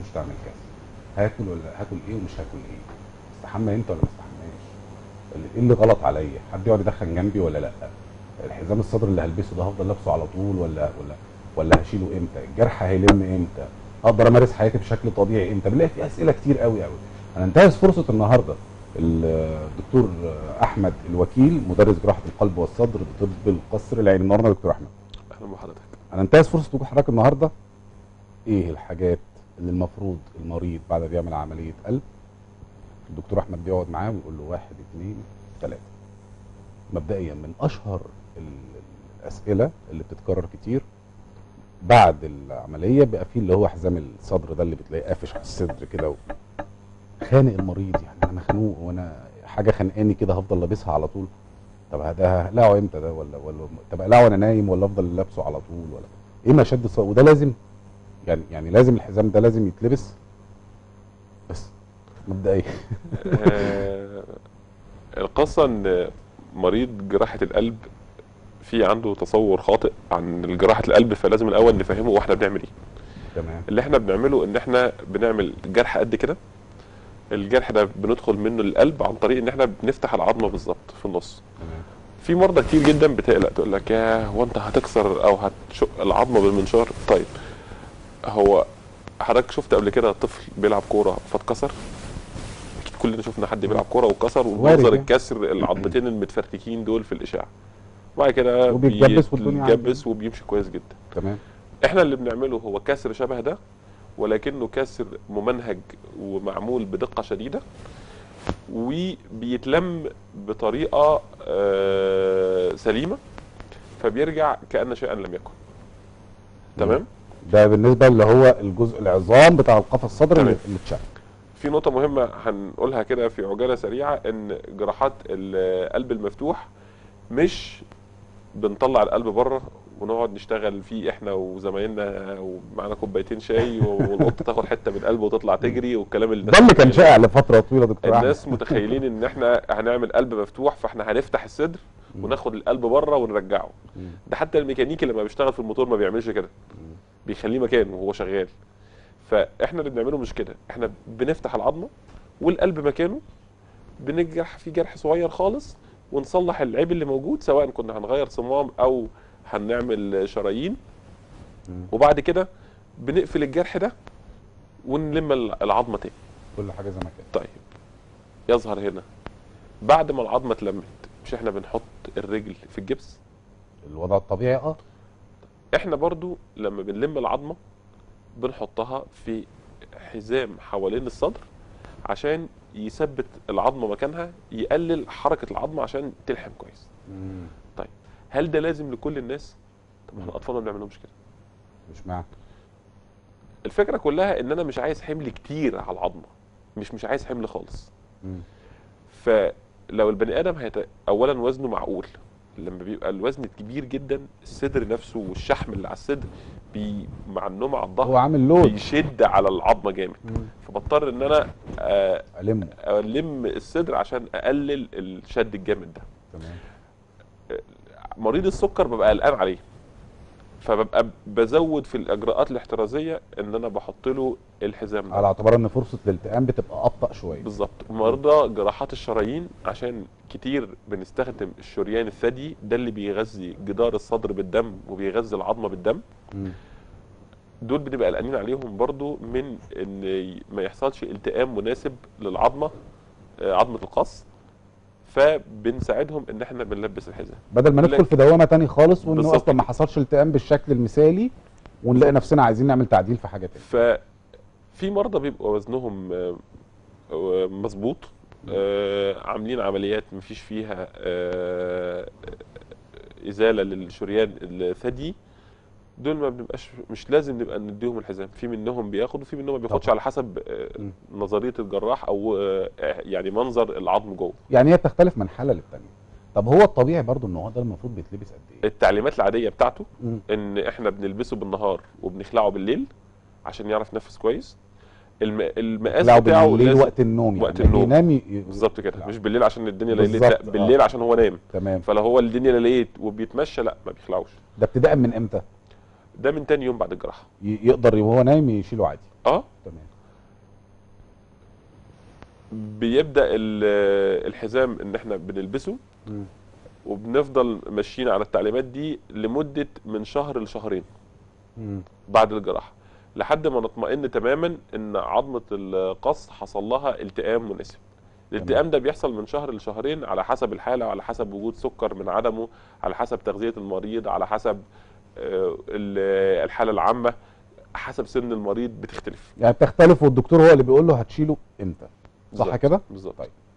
تعمل كذا هاكل ولا هاكل ايه ومش هاكل ايه استحمى امتى ولا ما استحماش ايه اللي غلط عليا حد يقعد يدخن جنبي ولا لا الحزام الصدر اللي هلبسه ده هفضل لابسه على طول ولا ولا ولا هشيله امتى الجرح هيلم امتى اقدر امارس حياتي بشكل طبيعي امتى بنلاقي في اسئله كتير قوي قوي انا انتهز فرصه النهارده الدكتور احمد الوكيل مدرس جراحه القلب والصدر بطب القصر العيني النهارده يا دكتور احمد اهلا بحضرتك انا انتهز فرصه وجود حضرتك النهارده ايه الحاجات اللي المفروض المريض بعد ما بيعمل عمليه قلب الدكتور احمد بيقعد معاه ويقول له واحد اثنين ثلاثه مبدئيا من اشهر ال- الاسئله اللي بتتكرر كتير بعد العمليه بيبقى فيه اللي هو حزام الصدر ده اللي بتلاقيه قافش على الصدر كده و... خانق المريض يعني انا مخنوق وانا حاجه خانقاني كده هفضل لابسها على طول طب ده هقلعه امتى ده ولا ولا طب اقلعه وانا نايم ولا افضل لابسه على طول ولا ايه مشد الصدر وده لازم يعني يعني لازم الحزام ده لازم يتلبس بس مبدئيا آه، القصه ان مريض جراحه القلب في عنده تصور خاطئ عن جراحه القلب فلازم الاول نفهمه واحنا بنعمل ايه تمام اللي احنا بنعمله ان احنا بنعمل جرح قد كده الجرح ده بندخل منه للقلب عن طريق ان احنا بنفتح العظمه بالظبط في النص تمام في مرضى كتير جدا بتقلق تقول لك يا هو انت هتكسر او هتشق العظمه بالمنشار طيب هو حضرتك شفت قبل كده طفل بيلعب كوره فاتكسر اكيد كلنا شفنا حد بيلعب كوره واتكسر وارد ومنظر يعني. الكسر العظمتين المتفرتكين دول في الاشعه وبعد كده وبيتجبس والدنيا عادي. بيتجبس وبيمشي كويس جدا تمام احنا اللي بنعمله هو كسر شبه ده ولكنه كسر ممنهج ومعمول بدقة شديدة وبيتلم بطريقة آه، سليمة فبيرجع كأن شيئا لم يكن تمام ده بالنسبه اللي هو الجزء العظام بتاع القفص الصدري اللي تمام. اللي اتشق في نقطة مهمة هنقولها كده في عجالة سريعة ان جراحات القلب المفتوح مش بنطلع القلب بره ونقعد نشتغل فيه احنا وزمايلنا ومعانا كوبايتين شاي والقطه تاخد حته من القلب وتطلع تجري والكلام اللي ده اللي كان شائع لفتره طويله دكتور احمد الناس متخيلين ان احنا هنعمل قلب مفتوح فاحنا هنفتح الصدر وناخد القلب بره ونرجعه مم. ده حتى الميكانيكي لما بيشتغل في الموتور ما بيعملش كده بيخليه مكانه وهو شغال فاحنا اللي بنعمله مش كده احنا بنفتح العظمه والقلب مكانه بنجرح فيه جرح صغير خالص ونصلح العيب اللي موجود سواء كنا هنغير صمام او هنعمل شرايين مم. وبعد كده بنقفل الجرح ده ونلم العظمه تاني كل حاجه زي ما كانت طيب يظهر هنا بعد ما العظمه اتلمت مش احنا بنحط الرجل في الجبس الوضع الطبيعي اه احنا برضو لما بنلم العظمه بنحطها في حزام حوالين الصدر عشان يثبت العظمه مكانها يقلل حركه العظمه عشان تلحم كويس مم. هل ده لازم لكل الناس طب احنا الاطفال ما بنعملهمش كده مش معنى الفكره كلها ان انا مش عايز حمل كتير على العظمه مش مش عايز حمل خالص مم. فلو البني ادم هيت... اولا وزنه معقول لما بيبقى الوزن كبير جدا الصدر نفسه والشحم اللي على الصدر بي... مع النوم على هو الظهر عامل لود بيشد على العظمه جامد مم. فبضطر ان انا آه، المه الم الصدر عشان اقلل الشد الجامد ده تمام مريض السكر ببقى قلقان عليه فببقى بزود في الاجراءات الاحترازيه ان انا بحط له الحزام ده على اعتبار ان فرصه الالتئام بتبقى ابطا شويه بالظبط مرضى جراحات الشرايين عشان كتير بنستخدم الشريان الثدي ده اللي بيغذي جدار الصدر بالدم وبيغذي العظمه بالدم مم. دول بنبقى قلقانين عليهم برضو من ان ي- ما يحصلش التئام مناسب للعظمه آه، عظمه القص فبنساعدهم ان احنا بنلبس الحزام بدل ما ندخل لكن- في دوامه تاني خالص وانه بالظبط اصلا ما كده. حصلش التئام بالشكل المثالي ونلاقي نفسنا عايزين نعمل تعديل في حاجه تاني ففي مرضى بيبقى وزنهم آه، آه، مظبوط آه، عاملين عمليات مفيش فيها آه، ازاله للشريان الثدي دول ما بنبقاش مش لازم نبقى نديهم الحزام في منهم بياخد وفي منهم ما بياخدش طبعا. على حسب آه، مم. نظريه الجراح او آه، يعني منظر العظم جوه يعني هي بتختلف من حاله للتانيه طب هو الطبيعي برضو ان هو ده المفروض بيتلبس قد ايه التعليمات العاديه بتاعته مم. ان احنا بنلبسه بالنهار وبنخلعه بالليل عشان يعرف ينفس كويس الم... المقاس لا بتاعه بالليل لازم وقت النوم يعني وقت لما النوم. ينام ي- بالظبط كده لا. مش بالليل عشان الدنيا ليلت بالظبط، لا بالليل آه. عشان هو نام تمام فلو هو الدنيا ليلت وبيتمشى لا ما بيخلعوش ده ابتداء من امتى ده من تاني يوم بعد الجراحه ي- يقدر وهو نايم يشيله عادي اه تمام بيبدا ال- الحزام ان احنا بنلبسه مم. وبنفضل ماشيين على التعليمات دي لمده من شهر لشهرين مم. بعد الجراحه لحد ما نطمئن تماما ان عظمه القص حصل لها التئام مناسب الالتئام ده بيحصل من شهر لشهرين على حسب الحاله وعلى حسب وجود سكر من عدمه على حسب تغذيه المريض على حسب آه، ال- الحاله العامه حسب سن المريض بتختلف يعني بتختلف والدكتور هو اللي بيقول له هتشيله امتى صح بالظبط. كده بالظبط طيب